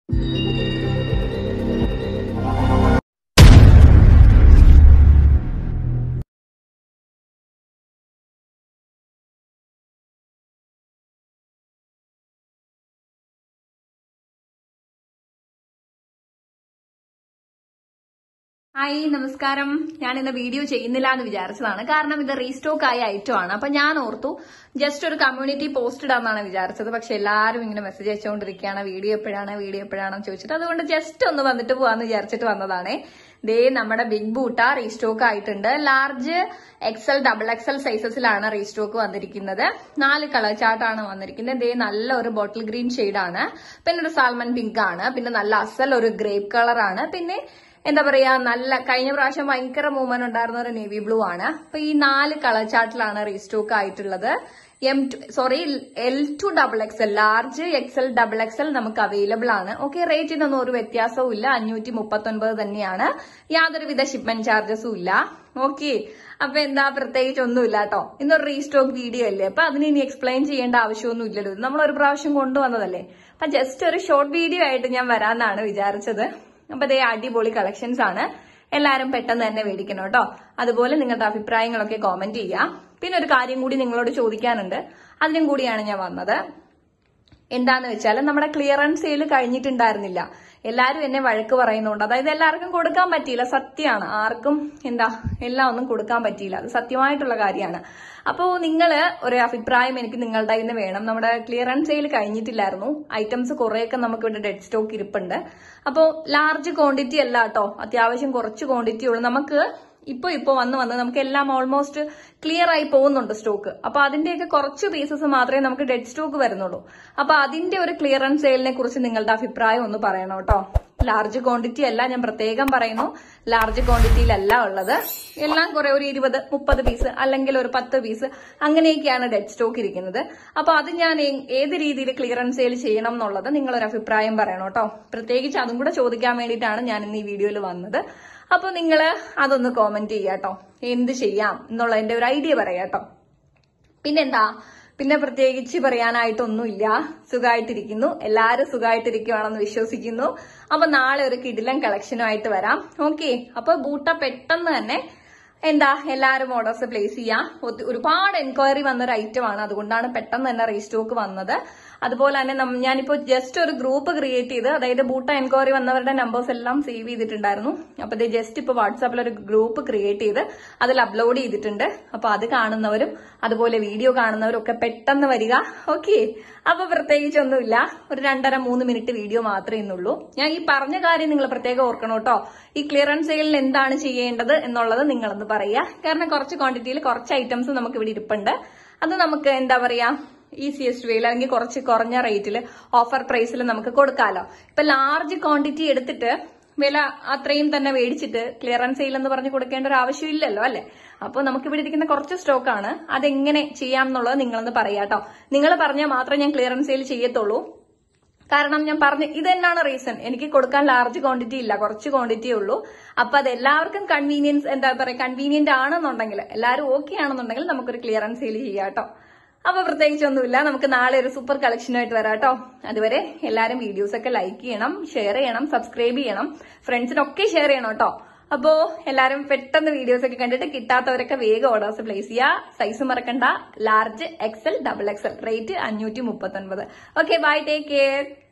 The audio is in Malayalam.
ഹായ് നമസ്കാരം ഞാൻ ഇന്ന് വീഡിയോ ചെയ്യുന്നില്ല എന്ന് വിചാരിച്ചതാണ് കാരണം ഇത് റീസ്റ്റോക്ക് ആയ ഐറ്റം ആണ് അപ്പൊ ഞാൻ ഓർത്തു ജസ്റ്റ് ഒരു കമ്മ്യൂണിറ്റി പോസ്റ്റ് ഇടാന്നാണ് വിചാരിച്ചത് പക്ഷെ എല്ലാവരും ഇങ്ങനെ മെസ്സേജ് അയച്ചുകൊണ്ടിരിക്കുകയാണ് വീഡിയോ എപ്പോഴാണ് വീഡിയോ എപ്പോഴാണെന്ന് ചോദിച്ചിട്ട് അതുകൊണ്ട് ജസ്റ്റ് ഒന്ന് വന്നിട്ട് പോവാന്ന് വിചാരിച്ചിട്ട് വന്നതാണേ ദേ നമ്മുടെ ബിഗ് ബൂട്ട റീസ്റ്റോക്ക് ആയിട്ടുണ്ട് ലാർജ് എക്സൽ ഡബിൾ എക്സൽ സൈസസിലാണ് റീസ്റ്റോക്ക് വന്നിരിക്കുന്നത് നാല് കളർ ചാർട്ടാണ് വന്നിരിക്കുന്നത് ദേ നല്ല ഒരു ബോട്ടിൽ ഗ്രീൻ ആണ് പിന്നെ ഒരു സാൽമൺ പിങ്ക് ആണ് പിന്നെ നല്ല അസൽ ഒരു ഗ്രേപ്പ് കളർ ആണ് പിന്നെ എന്താ പറയാ നല്ല കഴിഞ്ഞ പ്രാവശ്യം ഭയങ്കര മൂവ്മെന്റ് ഉണ്ടായിരുന്ന ഒരു നേവി ബ്ലൂ ആണ് അപ്പൊ ഈ നാല് കളർ ചാർട്ടിലാണ് റീസ്റ്റോക്ക് ആയിട്ടുള്ളത് M to sorry L to double XL large XL double XL നമുക്ക് അവൈലബിൾ ആണ് ഓക്കെ റേറ്റിനൊന്നും ഒരു വ്യത്യാസവും ഇല്ല അഞ്ഞൂറ്റി മുപ്പത്തി ഒൻപത് തന്നെയാണ് യാതൊരുവിധ ഷിപ്മെന്റ് ചാർജസും ഇല്ല ഓക്കെ അപ്പൊ എന്താ പ്രത്യേകിച്ച് ഒന്നുമില്ല കേട്ടോ ഇന്നൊരു റീസ്റ്റോക്ക് വീഡിയോ അല്ലേ അപ്പൊ അതിന് ഇനി എക്സ്പ്ലെയിൻ ചെയ്യേണ്ട ആവശ്യമൊന്നും ഇല്ലല്ലോ ഇത് നമ്മൾ ഒരു പ്രാവശ്യം കൊണ്ടുവന്നതല്ലേ അപ്പൊ ജസ്റ്റ് ഒരു ഷോർട്ട് വീഡിയോ ആയിട്ട് ഞാൻ വരാന്നാണ് വിചാരിച്ചത് അപ്പൊ അതേ അടിപൊളി കളക്ഷൻസ് ആണ് എല്ലാരും പെട്ടെന്ന് തന്നെ മേടിക്കണം കേട്ടോ അതുപോലെ നിങ്ങളുടെ അഭിപ്രായങ്ങളൊക്കെ കോമന്റ് ചെയ്യാം പിന്നെ ഒരു കാര്യം കൂടി നിങ്ങളോട് ചോദിക്കാനുണ്ട് അതിനും കൂടിയാണ് ഞാൻ വന്നത് എന്താന്ന് വെച്ചാൽ നമ്മുടെ ക്ലിയറൻസ് സെയിൽ കഴിഞ്ഞിട്ടുണ്ടായിരുന്നില്ല എല്ലാരും എന്നെ വഴക്ക് പറയുന്നുണ്ട് അതായത് എല്ലാവർക്കും കൊടുക്കാൻ പറ്റിയില്ല സത്യമാണ് ആർക്കും എന്താ എല്ലാം ഒന്നും കൊടുക്കാൻ പറ്റിയില്ല അത് സത്യമായിട്ടുള്ള കാര്യമാണ് അപ്പോൾ നിങ്ങൾ ഒരു അഭിപ്രായം എനിക്ക് നിങ്ങളുടെ കയ്യിൽ നിന്ന് വേണം നമ്മുടെ ക്ലിയറൻസ് സെയിൽ കഴിഞ്ഞിട്ടില്ലായിരുന്നു ഐറ്റംസ് കുറേയൊക്കെ നമുക്ക് ഇവിടെ ഡെഡ് സ്റ്റോക്ക് ഇരിപ്പുണ്ട് അപ്പോൾ ലാർജ് ക്വാണ്ടിറ്റി അല്ല കേട്ടോ അത്യാവശ്യം കുറച്ച് ക്വാണ്ടിറ്റി ഉള്ളൂ നമുക്ക് ഇപ്പൊ ഇപ്പൊ വന്ന് വന്ന് നമുക്ക് എല്ലാം ഓൾമോസ്റ്റ് ക്ലിയർ ആയി പോകുന്നുണ്ട് സ്റ്റോക്ക് അപ്പൊ അതിന്റെയൊക്കെ കുറച്ച് പീസസ് മാത്രമേ നമുക്ക് ഡെഡ് സ്റ്റോക്ക് വരുന്നുള്ളൂ അപ്പൊ അതിന്റെ ഒരു ക്ലിയറൻസ് സെയിലിനെ കുറിച്ച് നിങ്ങളുടെ അഭിപ്രായം ഒന്ന് പറയണം കേട്ടോ ലാർജ് ക്വാണ്ടിറ്റി അല്ല ഞാൻ പ്രത്യേകം പറയുന്നു ലാർജ് ക്വാണ്ടിറ്റിയിലല്ല ഉള്ളത് എല്ലാം കുറെ ഒരു ഇരുപത് മുപ്പത് പീസ് അല്ലെങ്കിൽ ഒരു പത്ത് പീസ് അങ്ങനെയൊക്കെയാണ് ഡെഡ് സ്റ്റോക്ക് ഇരിക്കുന്നത് അപ്പൊ അത് ഞാൻ ഏ- ഏത് രീതിയിൽ ക്ലിയറൻസ് സെയിൽ ചെയ്യണം എന്നുള്ളത് നിങ്ങളൊരു അഭിപ്രായം പറയണം കേട്ടോ പ്രത്യേകിച്ച് അതും കൂടെ ചോദിക്കാൻ വേണ്ടിയിട്ടാണ് ഞാൻ ഇന്ന് ഈ വീഡിയോയിൽ വന്നത് അപ്പൊ നിങ്ങൾ അതൊന്ന് കോമന്റ് ചെയ്യാട്ടോ എന്ത് ചെയ്യാം എന്നുള്ളതിന്റെ ഒരു ഐഡിയ പറയാട്ടോ പിന്നെന്താ പിന്നെ പ്രത്യേകിച്ച് പറയാനായിട്ടൊന്നുമില്ല സുഖമായിട്ടിരിക്കുന്നു എല്ലാരും സുഖമായിട്ടിരിക്കുവാണെന്ന് വിശ്വസിക്കുന്നു അപ്പൊ നാളെ ഒരു കിടിലൻ കളക്ഷനുമായിട്ട് വരാം ഓക്കെ അപ്പൊ ബൂട്ട പെട്ടെന്ന് തന്നെ എന്താ എല്ലാവരും ഓർഡേഴ്സ് പ്ലേസ് ചെയ്യാം ഒത്തി- ഒരുപാട് എൻക്വയറി വന്ന ഒരു ഐറ്റം ആണ് അതുകൊണ്ടാണ് പെട്ടെന്ന് തന്നെ റീസ്റ്റോക്ക് വന്നത് അതുപോലെ തന്നെ നം- ഞാനിപ്പോ ജസ്റ്റ് ഒരു ഗ്രൂപ്പ് ക്രിയേറ്റ് ചെയ്ത് അതായത് ബൂട്ട എൻക്വയറി വന്നവരുടെ നമ്പേഴ്സ് എല്ലാം സേവ് ചെയ്തിട്ടുണ്ടായിരുന്നു അപ്പൊ ഇത് ജസ്റ്റ് ഇപ്പൊ വാട്സാപ്പിൽ ഒരു ഗ്രൂപ്പ് ക്രിയേറ്റ് ചെയ്ത് അതിൽ അപ്ലോഡ് ചെയ്തിട്ടുണ്ട് അപ്പൊ അത് കാണുന്നവരും അതുപോലെ വീഡിയോ കാണുന്നവരും ഒക്കെ പെട്ടെന്ന് വരിക ഓക്കെ അപ്പൊ പ്രത്യേകിച്ചൊന്നുമില്ല ഒരു രണ്ടര മൂന്ന് മിനിറ്റ് വീഡിയോ മാത്രമേ ഇന്നുള്ളൂ ഞാൻ ഈ പറഞ്ഞ കാര്യം നിങ്ങൾ പ്രത്യേകം ഓർക്കണം കേട്ടോ ഈ ക്ലിയറൻസ് സെയിലിൽ എന്താണ് ചെയ്യേണ്ടത് എന്നുള്ളത് നിങ്ങളൊന്ന് പറയുക കാരണം കുറച്ച് ക്വാണ്ടിറ്റിയിൽ കുറച്ച് ഐറ്റംസ് നമുക്ക് ഇവിടെ ഇരിപ്പുണ്ട് അത് നമുക്ക് എന്താ പറയാ ഈസിയസ്റ്റ് വേയിൽ അല്ലെങ്കിൽ കുറച്ച് കുറഞ്ഞ റേറ്റിൽ ഓഫർ പ്രൈസിൽ നമുക്ക് കൊടുക്കാലോ ഇപ്പൊ ലാർജ് ക്വാണ്ടിറ്റി എടുത്തിട്ട് വില അത്രയും തന്നെ മേടിച്ചിട്ട് ക്ലിയറൻസ് സെയിൽ എന്ന് പറഞ്ഞ് കൊടുക്കേണ്ട ഒരു ആവശ്യമില്ലല്ലോ അല്ലെ അപ്പോൾ നമുക്ക് ഇവിടെ ഇരിക്കുന്ന കുറച്ച് സ്റ്റോക്കാണ് അതെങ്ങനെ ചെയ്യാം എന്നുള്ളത് നിങ്ങളൊന്ന് പറയാട്ടോ നിങ്ങൾ പറഞ്ഞാൽ മാത്രമേ ഞാൻ ക്ലിയറൻസ് സെയിൽ ചെയ്യത്തുള്ളൂ കാരണം ഞാൻ പറഞ്ഞു ഇത് തന്നെയാണ് റീസൺ എനിക്ക് കൊടുക്കാൻ ലാർജ് ക്വാണ്ടിറ്റി ഇല്ല കുറച്ച് ക്വാണ്ടിറ്റി ഉള്ളൂ അപ്പൊ അത് എല്ലാവർക്കും കൺവീനിയൻസ് എന്താ പറയാ കൺവീനിയന്റ് ആണെന്നുണ്ടെങ്കിൽ എല്ലാവരും ഓക്കെ ആണെന്നുണ്ടെങ്കിൽ നമുക്കൊരു ക്ലിയറൻസ് സെയിൽ ചെയ്യാം കേട്ടോ അപ്പൊ പ്രത്യേകിച്ചൊന്നുമില്ല നമുക്ക് നാളെ ഒരു സൂപ്പർ കളക്ഷനായിട്ട് വരാം കേട്ടോ അതുവരെ എല്ലാവരും വീഡിയോസ് ഒക്കെ ലൈക്ക് ചെയ്യണം ഷെയർ ചെയ്യണം സബ്സ്ക്രൈബ് ചെയ്യണം ഫ്രണ്ട്സിനൊക്കെ ഷെയർ ചെയ്യണം കേട്ടോ അപ്പോ എല്ലാരും പെട്ടെന്ന് വീഡിയോസ് ഒക്കെ കണ്ടിട്ട് കിട്ടാത്തവരൊക്കെ വേഗം ഓർഡേഴ്സ് പ്ലേസ് ചെയ്യുക സൈസ് മറക്കണ്ട large XL double XL rate അഞ്ഞൂറ്റി മുപ്പത്തി ഒൻപത് ഓക്കെ ബൈ ടേക്ക് കെയർ